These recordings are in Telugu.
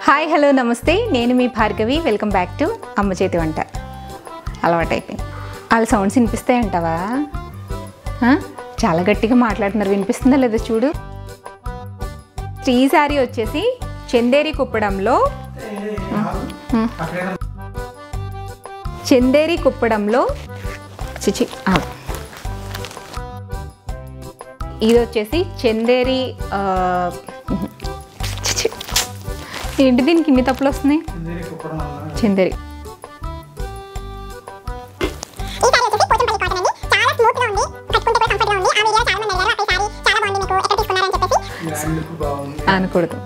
హాయ్ హలో నమస్తే నేను మీ భార్గవి వెల్కమ్ బ్యాక్ టు అమ్మ చేతి వంట అలవాటైపోయింది వాళ్ళ సౌండ్స్ వినిపిస్తాయి అంటావా ఆ? చాలా గట్టిగా మాట్లాడుతున్నారు వినిపిస్తుందా లేదా చూడు శ్రీ శారీ వచ్చేసి చందేరి కుప్పడంలో చందేరి కుప్పడంలో చిచి ఆగు. ఇది వచ్చేసి చందేరి ఆ, చిచి. ఏంటి దీనికి ఇన్ని తప్పులు వస్తున్నాయి చందేరి ఈ సారీ వచ్చేసి పోచంపల్లి కాటన్ అండి చాలా స్మూత్ గా ఉంది కట్టుకుంటే కూడా కంఫర్ట్ గా ఉంది ఆ వీడియో చాలా మంది అడిగారు అక్కడ సారీ చాలా బాగుంది మీకు ఎక్కడ తీసుకున్నారని చెప్పేసి అనకూడదు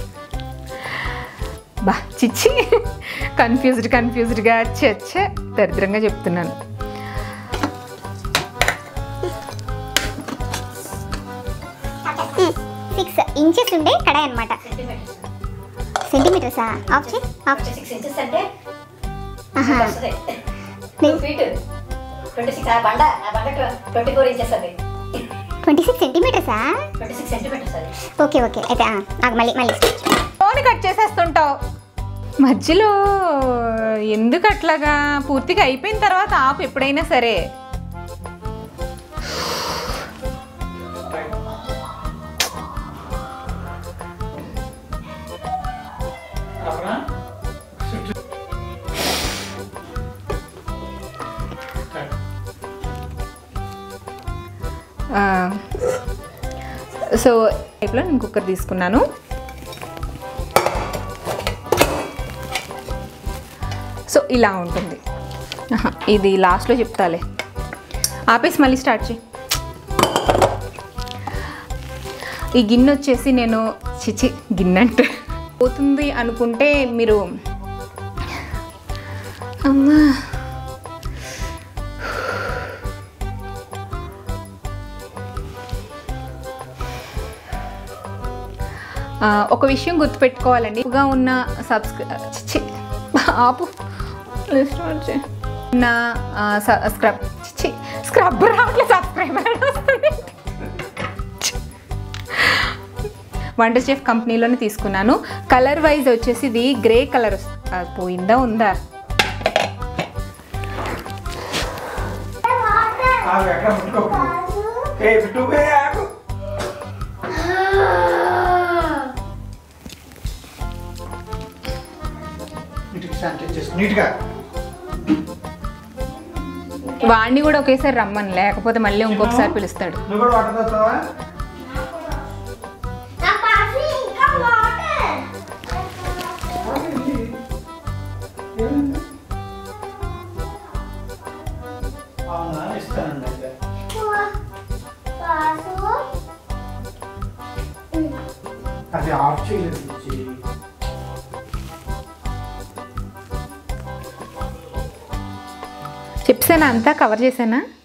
బా చిచ్చి కన్ఫ్యూజ్డ్ కన్ఫ్యూజ్డ్గా చచ్చ దరిద్రంగా చెప్తున్నాను సిక్స్ ఇంచెస్ ఉండే కడాయి అనమాట సెంటీమీటర్సా ఆఫ్ చే ఆఫ్ చే సిక్స్ ఇంచెస్ అంటే ఆహా. వస్తుంది టూ ఫీట్ ట్వంటీ సిక్స్ ఆ బండ ఆ బండ ట్వంటీ ఫోర్ ఇంచెస్ అది ట్వంటీ సిక్స్ సెంటీమీటర్సా ట్వంటీ సిక్స్ సెంటీమీటర్స్ అది ఓకే ఓకే అయితే ఆ, ఆగు మళ్ళీ మళ్ళీ ఫోన్ కట్ చేసేస్తుంటావు మధ్యలో ఎందుకు అట్లాగా పూర్తిగా అయిపోయిన తర్వాత ఆపు ఎప్పుడైనా సరే ఆ, సో టైప్లో నేను కుక్కర్ తీసుకున్నాను సో ఇలా ఉంటుంది ఆహా, ఇది లాస్ట్లో చెప్తాలే ఆపేసి మళ్ళీ స్టార్ట్ చేయి ఈ గిన్నె వచ్చేసి నేను చిచి గిన్నె అంటే పోతుంది అనుకుంటే మీరు అమ్మా ఆ, ఒక విషయం గుర్తుపెట్టుకోవాలండి ఎక్కువగా ఉన్న సబ్స్క్రై చిచి ఆపు స్టార్ట్ చేయి. నా ఆ, స- స్క్రబ్ చిచి స్క్రబ్ రావట్లేదు సబ్స్క్రైబర్ వస్తుంది వంట చెఫ్ కంపెనీలోనే తీసుకున్నాను కలర్ వైజ్ వచ్చేసి ఇది గ్రే కలర్ పోయిందా ఉందా ఆగు, ఎక్కడ ముట్టుకోకు. ఏ, బిట్టుకుపోయి ఆగు. నీట్గా శానిటైజ్ చేసుకో, నీట్గా వాడిని కూడా ఒకేసారి రమ్మని లేకపోతే మళ్ళీ ఇంకొకసారి పిలుస్తాడు నువ్వు కూడా వాటర్ తాగుతావా అవునా ఇస్తానండి అయితే అది ఆఫ్ చేయలేదు బుజ్జి. చెప్పానా అంతా కవర్ చేశానా